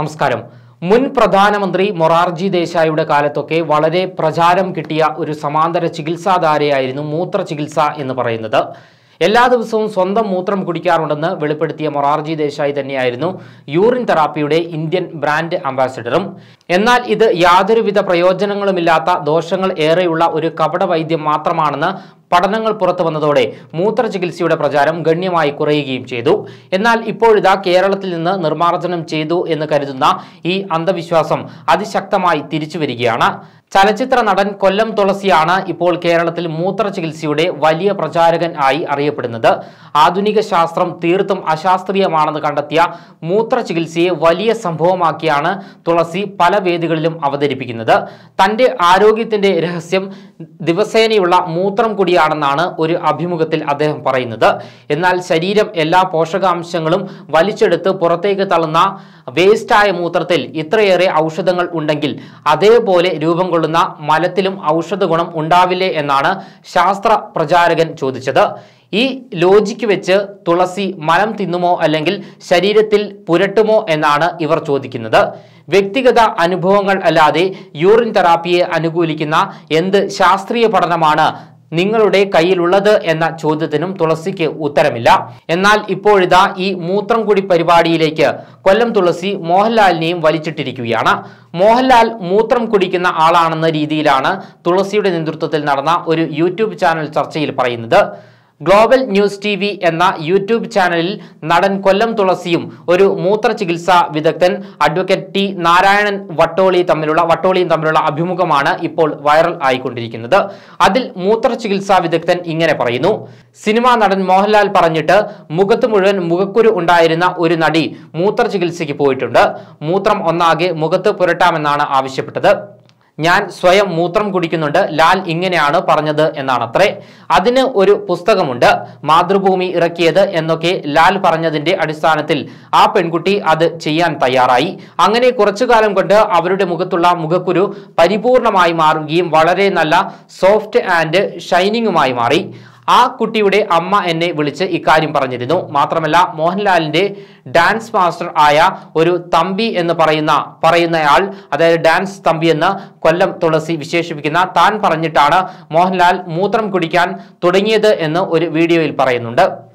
നമസ്കാരം മുൻ പ്രധാനമന്ത്രി മൊറാർജി ദേശായിയുടെ കാലത്തൊക്കെ വളരെ പ്രചാരം കിട്ടിയ ഒരു സമാന്തര ചികിത്സാധാരയായിരുന്നു മൂത്ര ചികിത്സ എന്ന് പറയുന്നത് എല്ലാ ദിവസവും സ്വന്തം മൂത്രം കുടിക്കാറുണ്ടെന്ന് വെളിപ്പെടുത്തിയ മൊറാർജി ദേശായി തന്നെയായിരുന്നു യൂറിൻ തെറാപ്പിയുടെ ഇന്ത്യൻ ബ്രാൻഡ് അംബാസിഡറും എന്നാൽ ഇത് യാതൊരുവിധ പ്രയോജനങ്ങളുമില്ലാത്ത ദോഷങ്ങൾ ഏറെയുള്ള ഒരു കപട വൈദ്യം മാത്രമാണെന്ന് പഠനങ്ങൾ പുറത്തു വന്നതോടെ മൂത്ര ചികിത്സയുടെ പ്രചാരം ഗണ്യമായി കുറയുകയും ചെയ്തു എന്നാൽ ഇപ്പോഴിതാ കേരളത്തിൽ നിന്ന് നിർമ്മാർജ്ജനം ചെയ്തു എന്ന് കരുതുന്ന ഈ അന്ധവിശ്വാസം അതിശക്തമായി തിരിച്ചു വരികയാണ് ചലച്ചിത്ര നടൻ കൊല്ലം തുളസിയാണ് ഇപ്പോൾ കേരളത്തിൽ മൂത്ര ചികിത്സയുടെ വലിയ പ്രചാരകൻ ആയി അറിയപ്പെടുന്നത് ആധുനിക ശാസ്ത്രം തീർത്തും അശാസ്ത്രീയമാണെന്ന് കണ്ടെത്തിയ മൂത്ര ചികിത്സയെ വലിയ സംഭവമാക്കിയാണ് തുളസി പല വേദികളിലും അവതരിപ്പിക്കുന്നത് തന്റെ ആരോഗ്യത്തിന്റെ രഹസ്യം ദിവസേനയുള്ള മൂത്രം കൂടിയാണെന്നാണ് ഒരു അഭിമുഖത്തിൽ അദ്ദേഹം പറയുന്നത് എന്നാൽ ശരീരം എല്ലാ പോഷകാംശങ്ങളും വലിച്ചെടുത്ത് പുറത്തേക്ക് തള്ളുന്ന വേസ്റ്റായ മൂത്രത്തിൽ ഇത്രയേറെ ഔഷധങ്ങൾ ഉണ്ടെങ്കിൽ അതേപോലെ രൂപം കൊള്ളുന്ന മലത്തിലും ഔഷധ ഗുണം ഉണ്ടാവില്ലേ എന്നാണ് ശാസ്ത്ര പ്രചാരകൻ ചോദിച്ചത് ഈ ലോജിക്ക് വെച്ച് തുളസി മലം തിന്നുമോ അല്ലെങ്കിൽ ശരീരത്തിൽ പുരട്ടുമോ എന്നാണ് ഇവർ ചോദിക്കുന്നത് വ്യക്തിഗത അനുഭവങ്ങൾ അല്ലാതെ യൂറിൻ തെറാപ്പിയെ അനുകൂലിക്കുന്ന എന്ത് ശാസ്ത്രീയ പഠനമാണ് നിങ്ങളുടെ കയ്യിലുള്ളത് എന്ന ചോദ്യത്തിനും തുളസിക്ക് ഉത്തരമില്ല എന്നാൽ ഇപ്പോഴിതാ ഈ മൂത്രം കൂടി പരിപാടിയിലേക്ക് കൊല്ലം തുളസി മോഹൻലാലിനെയും വലിച്ചിട്ടിരിക്കുകയാണ് മോഹൻലാൽ മൂത്രം കുടിക്കുന്ന ആളാണെന്ന രീതിയിലാണ് തുളസിയുടെ നേതൃത്വത്തിൽ നടന്ന ഒരു യൂട്യൂബ് ചാനൽ ചർച്ചയിൽ പറയുന്നത് ഗ്ലോബൽ ന്യൂസ് ടി വി എന്ന യൂട്യൂബ് ചാനലിൽ നടൻ കൊല്ലം തുളസിയും ഒരു മൂത്ര ചികിത്സാ വിദഗ്ധൻ അഡ്വക്കേറ്റ് ടി നാരായണൻ വട്ടോളി തമ്മിലുള്ള വട്ടോളിയും തമ്മിലുള്ള അഭിമുഖമാണ് ഇപ്പോൾ വൈറൽ ആയിക്കൊണ്ടിരിക്കുന്നത് അതിൽ മൂത്ര ചികിത്സാ വിദഗ്ധൻ ഇങ്ങനെ പറയുന്നു സിനിമാ നടൻ മോഹൻലാൽ പറഞ്ഞിട്ട് മുഖത്ത് മുഴുവൻ മുഖക്കുരു ഉണ്ടായിരുന്ന ഒരു നടി മൂത്ര ചികിത്സയ്ക്ക് പോയിട്ടുണ്ട് മൂത്രം ഒന്നാകെ മുഖത്ത് പുരട്ടാമെന്നാണ് ആവശ്യപ്പെട്ടത് ഞാൻ സ്വയം മൂത്രം കുടിക്കുന്നുണ്ട് ലാൽ ഇങ്ങനെയാണ് പറഞ്ഞത് എന്നാണത്രേ അതിന് ഒരു പുസ്തകമുണ്ട് മാതൃഭൂമി ഇറക്കിയത് എന്നൊക്കെ ലാൽ പറഞ്ഞതിന്റെ അടിസ്ഥാനത്തിൽ ആ പെൺകുട്ടി അത് ചെയ്യാൻ തയ്യാറായി അങ്ങനെ കുറച്ചു കാലം കൊണ്ട് അവരുടെ മുഖത്തുള്ള മുഖക്കുരു പരിപൂർണമായി മാറുകയും വളരെ നല്ല സോഫ്റ്റ് ആൻഡ് ഷൈനിങ്ങുമായി മാറി ആ കുട്ടിയുടെ അമ്മ എന്നെ വിളിച്ച് ഇക്കാര്യം പറഞ്ഞിരുന്നു മാത്രമല്ല മോഹൻലാലിന്റെ ഡാൻസ് മാസ്റ്റർ ആയ ഒരു തമ്പി എന്ന് പറയുന്ന പറയുന്നയാൾ അതായത് ഡാൻസ് തമ്പി എന്ന് കൊല്ലം തുളസി വിശേഷിപ്പിക്കുന്ന താൻ പറഞ്ഞിട്ടാണ് മോഹൻലാൽ മൂത്രം കുടിക്കാൻ തുടങ്ങിയത് എന്ന് ഒരു വീഡിയോയിൽ പറയുന്നുണ്ട്